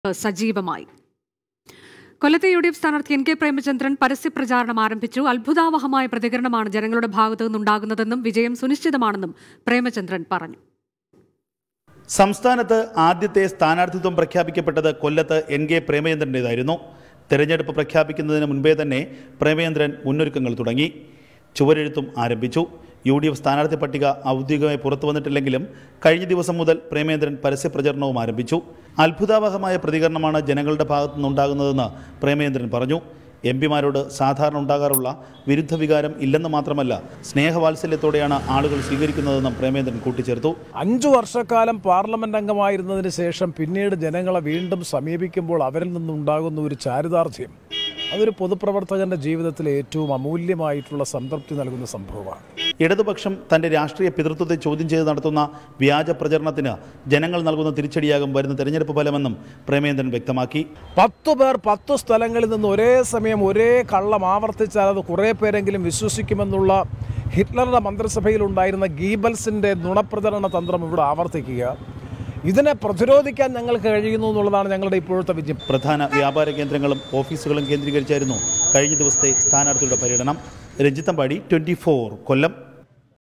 സജീവമായി കൊല്ലത്തെ U D F സ്ഥാനാർത്ഥി എൻ കെ പ്രേമചന്ദ്രൻ പരസ്യപ്രചാരണം ആരംഭിച്ചു അത്ഭുതാവഹമായ പ്രതികരണമാണ് ജനങ്ങളുടെ ഭാഗത്തു നിന്നുണ്ടാകുന്നതെന്നും വിജയം സുനിശ്ചിതമാണെന്നും പ്രേമചന്ദ്രൻ പറഞ്ഞു സംസ്ഥാനത്ത് ആദ്യത്തെ സ്ഥാനാർത്ഥിത്വം പ്രഖ്യാപിക്കപ്പെട്ടത് കൊല്ലത്ത് എൻ കെ പ്രേമചന്ദ്രൻ്റേതായിരുന്നു തെരഞ്ഞെടുപ്പ് പ്രഖ്യാപിക്കുന്നതിന് മുൻപേ തന്നെ പ്രേമചന്ദ്രൻ മുന്നൊരുക്കങ്ങൾ തുടങ്ങി ചുവരെഴുത്തും ആരംഭിച്ചു യു ഡി എഫ് സ്ഥാനാർത്ഥി പട്ടിക ഔദ്യോഗികമായി പുറത്തു വന്നിട്ടില്ലെങ്കിലും കഴിഞ്ഞ ദിവസം മുതൽ പ്രേമേന്ദ്രൻ പരസ്യപ്രചരണവും ആരംഭിച്ചു അത്ഭുതാവഹമായ പ്രതികരണമാണ് ജനങ്ങളുടെ ഭാഗത്തു നിന്നുണ്ടാകുന്നതെന്ന് പ്രേമേന്ദ്രൻ പറഞ്ഞു എം പിമാരോട് സാധാരണ ഉണ്ടാകാറുള്ള വിരുദ്ധ വികാരം ഇല്ലെന്ന് മാത്രമല്ല സ്നേഹവാത്സല്യത്തോടെയാണ് ആളുകൾ സ്വീകരിക്കുന്നതെന്നും പ്രേമേന്ദ്രൻ കൂട്ടിച്ചേർത്തു അഞ്ചു വർഷക്കാലം പാർലമെന്റ് അംഗമായിരുന്നതിന് ശേഷം പിന്നീട് ജനങ്ങളെ വീണ്ടും സമീപിക്കുമ്പോൾ അവരിൽ നിന്നുണ്ടാകുന്ന ഒരു ചാരിതാർത്ഥ്യം അതൊരു പൊതുപ്രവർത്തകന്റെ ജീവിതത്തിലെ ഏറ്റവും അമൂല്യമായിട്ടുള്ള സംതൃപ്തി നൽകുന്ന സംഭവമാണ് ഇടതുപക്ഷം തന്റെ രാഷ്ട്രീയ പിതൃത്വത്തെ ചോദ്യം ചെയ്ത് നടത്തുന്ന വ്യാജ പ്രചരണത്തിന് ജനങ്ങൾ നൽകുന്ന തിരിച്ചടിയാകും വരുന്ന തെരഞ്ഞെടുപ്പ് ഫലമെന്നും പ്രേമേന്ദ്രൻ വ്യക്തമാക്കി പത്തു പേർ പത്തു സ്ഥലങ്ങളിൽ നിന്ന് ഒരേ സമയം ഒരേ കള്ളം ആവർത്തിച്ചാൽ അത് കുറേ പേരെങ്കിലും വിശ്വസിക്കുമെന്നുള്ള ഹിറ്റ്ലറുടെ മന്ത്രിസഭയിൽ ഉണ്ടായിരുന്ന ഗീബൽസിൻ്റെ നുണപ്രചരണ തന്ത്രം ഇവിടെ ആവർത്തിക്കുക ഇതിനെ പ്രതിരോധിക്കാൻ ഞങ്ങൾക്ക് കഴിയുന്നു എന്നുള്ളതാണ് ഞങ്ങളുടെ ഇപ്പോഴത്തെ വിജയം പ്രധാന വ്യാപാര കേന്ദ്രങ്ങളും ഓഫീസുകളും കേന്ദ്രീകരിച്ചായിരുന്നു കഴിഞ്ഞ ദിവസത്തെ സ്ഥാനാർത്ഥിയുടെ പര്യടനം രഞ്ജിത്തമ്പാടി ട്വന്റി കൊല്ലം